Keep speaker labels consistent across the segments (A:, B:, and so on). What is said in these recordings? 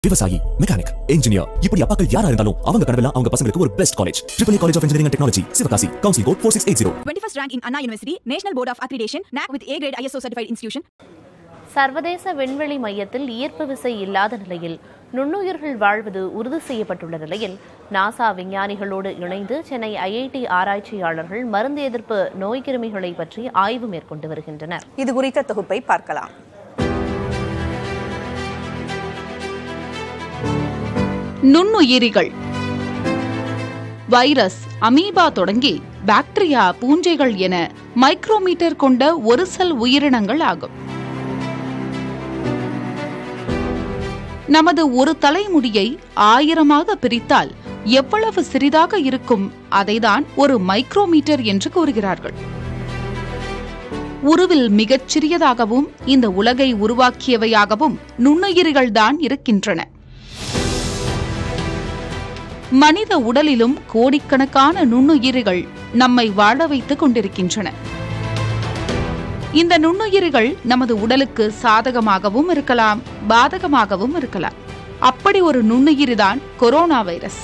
A: விவசாயி mechanic engineer இப்படி அப்பாக்கள் யாரா இருந்தாலும் அவங்க கனவெல்லாம் அவங்க பசங்களுக்கு ஒரு best college triple college of engineering technology Sivakasi council code four six eight zero
B: 21st rank in Anna University, National Board of Accreditation, NAC with A grade ISO certified institution.
C: சர்வதேச விண்வெளி மையத்தில் ஈர்ப்பு விசை இல்லாத நிலையில் நுண்ணுயிர்கள் வாழ்வது உறுதி செய்யப்பட்டுள்ள நிலையில் நாசா விஞ்ஞானிகளோடு இணைந்து சென்னை ஐஐடி ஆராய்ச்சியாளர்கள் மருந்து எதிர்ப்பு நோய் கிருமிகளை பற்றி ஆய்வு மேற்கொண்டு வருகின்றனர்
D: இது குறித்த தொகுப்பை பார்க்கலாம்
E: நுண்ணுயிரிகள் வைரஸ் அமீபா தொடங்கி பாக்டீரியா பூஞ்சைகள் என மைக்ரோமீட்டர் கொண்ட ஒரு செல் உயிரினங்கள் ஆகும் நமது ஒரு தலைமுடியை ஆயிரமாக பிரித்தால் எவ்வளவு சிறிதாக இருக்கும் அதைதான் ஒரு மைக்ரோமீட்டர் என்று கூறுகிறார்கள் உருவில் மிகச் சிறியதாகவும் இந்த உலகை உருவாக்கியவையாகவும் நுண்ணுயிரிகள்தான் இருக்கின்றன மனித உடலிலும் கோடிக்கணக்கான நுண்ணுயிரிகள் நம்மை வாழ வைத்துக் கொண்டிருக்கின்றன இந்த நுண்ணுயிரிகள் நமது உடலுக்கு சாதகமாகவும் இருக்கலாம் பாதகமாகவும் இருக்கலாம் அப்படி ஒரு நுண்ணுயிரிதான் கொரோனா வைரஸ்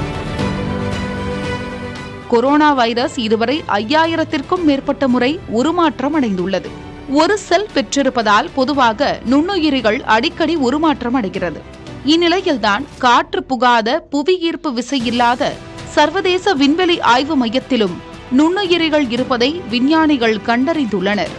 E: கொரோனா வைரஸ் இதுவரை ஐயாயிரத்திற்கும் மேற்பட்ட முறை உருமாற்றம் அடைந்துள்ளது ஒரு செல் பெற்றிருப்பதால் பொதுவாக நுண்ணுயிரிகள் அடிக்கடி உருமாற்றம் அடைகிறது இந்நிலையில்தான் காற்று புகாத புவி ஈர்ப்பு விசை இல்லாத சர்வதேச விண்வெளி ஆய்வு மையத்திலும் நுண்ணுயிரிகள் இருப்பதை விஞ்ஞானிகள் கண்டறிந்துள்ளனர்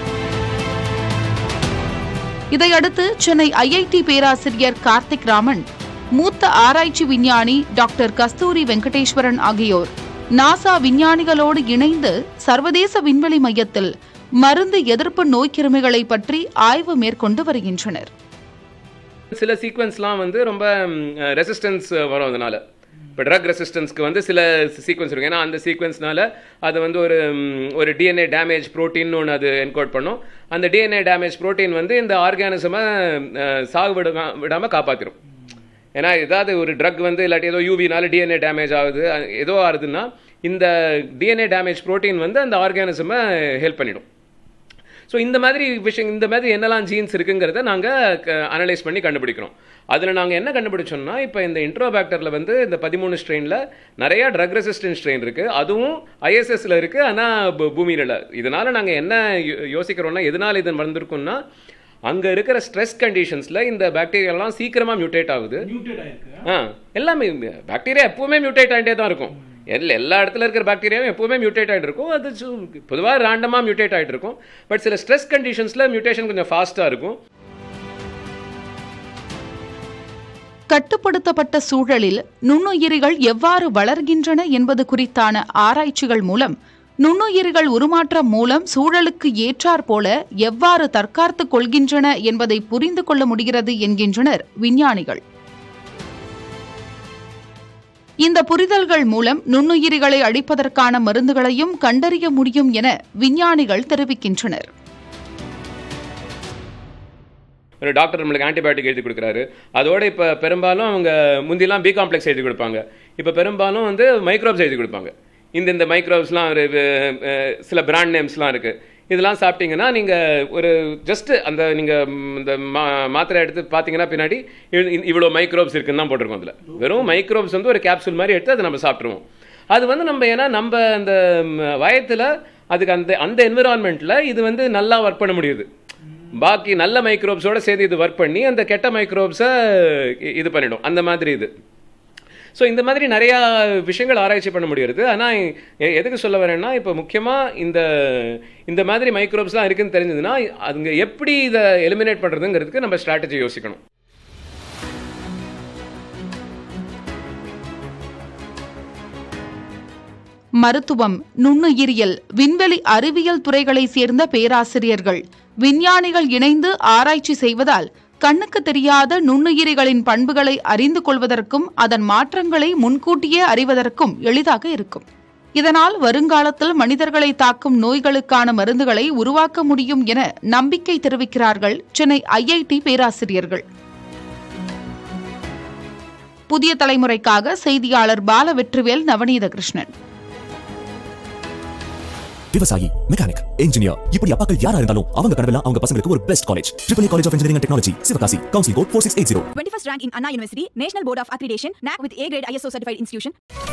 E: இதையடுத்து சென்னை ஐஐடி பேராசிரியர் கார்த்திக் ராமன் மூத்த ஆராய்ச்சி விஞ்ஞானி டாக்டர் கஸ்தூரி வெங்கடேஸ்வரன் ஆகியோர் நாசா விஞ்ஞானிகளோடு இணைந்து சர்வதேச விண்வெளி மையத்தில் மருந்து எதிர்ப்பு நோய்க்கிருமிகளை பற்றி ஆய்வு மேற்கொண்டு வருகின்றனர்
F: சில சீக்வன்ஸ்லாம் வந்து ரொம்ப ரெசிஸ்டன்ஸ் வரும் அதனால இப்போ ட்ரக் ரெசிஸ்டன்ஸ்க்கு வந்து சில சீக்வன்ஸ் இருக்கும் ஏன்னா அந்த சீக்வன்ஸ்னால அது வந்து ஒரு ம், ஒரு டிஎன்ஏ டேமேஜ் ப்ரோட்டீன் ஒன்று அது என்கோட் பண்ணும் அந்த டிஎன்ஏ டேமேஜ் ப்ரோட்டீன் வந்து இந்த ஆர்கானிசமை சாகு விடாம விடாமல் காப்பாற்றிடும் ஏன்னா ஏதாவது ஒரு ட்ரக் வந்து இல்லாட்டி ஏதோ யூவினால டிஎன்ஏ டேமேஜ் ஆகுது அ- ஏதோ ஆகுதுன்னா இந்த டிஎன்ஏ டேமேஜ் ப்ரோட்டீன் வந்து அந்த ஆர்கானிசமை ஹெல்ப் பண்ணிடும் ஸோ இந்த மாதிரி விஷயம் இந்த மாதிரி என்னெல்லாம் ஜீன்ஸ் இருக்குங்கிறத நாங்கள் அனலைஸ் பண்ணி கண்டுபிடிக்கிறோம் அதில் நாங்கள் என்ன கண்டுபிடிச்சோம்னா இப்போ இந்த இன்ட்ரோபேக்டரில் வந்து இந்த பதிமூணு ஸ்ட்ரெயினில் நிறையா ட்ரக் ரெசிஸ்டன்ட் ஸ்ட்ரெயின் இருக்குது அதுவும் ஐஎஸ்எஸ்ல இருக்குது ஆனால் பூமியில் இல்லை இதனால் நாங்கள் என்ன யோ- யோசிக்கிறோம்னா எதனால் இது வந்திருக்கும்னா அங்கே இருக்கிற ஸ்ட்ரெஸ் கண்டிஷன்ஸில் இந்த பாக்டீரியாலாம் சீக்கிரமாக மியூட்டேட் ஆகுது ஆ எல்லாமே பாக்டீரியா எப்பவுமே மியூட்டேட் ஆகிட்டே தான் இருக்கும் எல்லா எல்லா இடத்துல இருக்கிற பாக்டீரியாவும் எப்பவுமே மியூட்டேட் ஆகிட்டு இருக்கும் அது பொதுவாக ரேண்டமாக மியூட்டேட் ஆகிட்டு இருக்கும் பட் சில ஸ்ட்ரெஸ் கண்டிஷன்ஸில் மியூட்டேஷன் கொஞ்சம் ஃபாஸ்ட்டாக இருக்கும்
E: கட்டுப்படுத்தப்பட்ட சூழலில் நுண்ணுயிரிகள் எவ்வாறு வளர்கின்றன என்பது குறித்தான ஆராய்ச்சிகள் மூலம் நுண்ணுயிரிகள் உருமாற்றம் மூலம் சூழலுக்கு ஏற்றாற் போல எவ்வாறு தற்காத்துக் கொள்கின்றன என்பதை புரிந்து கொள்ள முடிகிறது என்கின்றனர் விஞ்ஞானிகள் இந்த புரிதல்கள் மூலம் நுண்ணுயிரிகளை அழிப்பதற்கான மருந்துகளையும் கண்டறிய முடியும் என விஞ்ஞானிகள் தெரிவிக்கின்றனர்
F: ஒரு டாக்டர் நம்மளுக்கு ஆன்டிபயோட்டிக் எழுதி கொடுக்குறாரு அதோட இப்போ பெரும்பாலும் அவங்க முந்திலாம் பி காம்ப்ளெக்ஸ் எழுதி கொடுப்பாங்க இப்போ பெரும்பாலும் வந்து மைக்ரோப்ஸ் எழுதி கொடுப்பாங்க இந்த இந்த மைக்ரோப்ஸ்லாம் ஒரு அஹ், சில பிராண்ட் நேம்ஸ்லாம் இருக்குது இதெல்லாம் சாப்பிட்டீங்கன்னா நீங்கள் ஒரு ஜஸ்ட் அந்த நீங்கள் இந்த மா மாத்திரை எடுத்து பார்த்தீங்கன்னா பின்னாடி இவ்- இவ்வளோ மைக்ரோப்ஸ் இருக்குன்னு தான் போட்டிருக்கோம் அதில் வெறும் மைக்ரோப்ஸ் வந்து ஒரு கேப்சூல் மாதிரி எடுத்து அதை நம்ம சாப்பிட்ருவோம் அது வந்து நம்ம ஏன்னா நம்ம அந்த வயத்தில் அதுக்கு அந்த அந்த என்விரான்மெண்ட்டில் இது வந்து நல்லா ஒர்க் பண்ண முடியுது பாக்கி நல்ல மைக்ரோப்ஸோட சேர்த்து இது ஒர்க் பண்ணி அந்த கெட்ட மைக்ரோப்ஸை இது பண்ணிடும் அந்த மாதிரி இது ஸோ இந்த மாதிரி நிறையா விஷயங்கள் ஆராய்ச்சி பண்ண முடியுது ஆனால் எதுக்கு சொல்ல வரேன்னா இப்போ முக்கியமாக இந்த இந்த மாதிரி மைக்ரோப்ஸ்லாம் இருக்குன்னு தெரிஞ்சதுன்னா அதுங்க எப்படி இதை எலிமினேட் பண்ணுறதுங்கிறதுக்கு நம்ம ஸ்ட்ராட்டஜி யோசிக்கணும்
E: மருத்துவம் நுண்ணுயிரியல் விண்வெளி அறிவியல் துறைகளைச் சேர்ந்த பேராசிரியர்கள் விஞ்ஞானிகள் இணைந்து ஆராய்ச்சி செய்வதால் கண்ணுக்கு தெரியாத நுண்ணுயிரிகளின் பண்புகளை அறிந்து கொள்வதற்கும் அதன் மாற்றங்களை முன்கூட்டியே அறிவதற்கும் எளிதாக இருக்கும் இதனால் வருங்காலத்தில் மனிதர்களை தாக்கும் நோய்களுக்கான மருந்துகளை உருவாக்க முடியும் என நம்பிக்கை தெரிவிக்கிறார்கள் சென்னை ஐஐடி பேராசிரியர்கள் புதிய தலைமுறைக்காக செய்தியாளர் பால வெற்றிவேல் நவநீத கிருஷ்ணன்
A: விவசாயி மெக்கானிக் இன்ஜினியர் இப்படி அப்பாக்கள் யாரா இருந்தாலும் அவங்க கனவெல்லாம் அவங்க பசங்களுக்கு ஒரு best college triple college of engineering technology Sivakasi council code four six eight zero
B: 21st rank in Anna University, National Board of Accreditation, NAC with A grade ISO certified institution.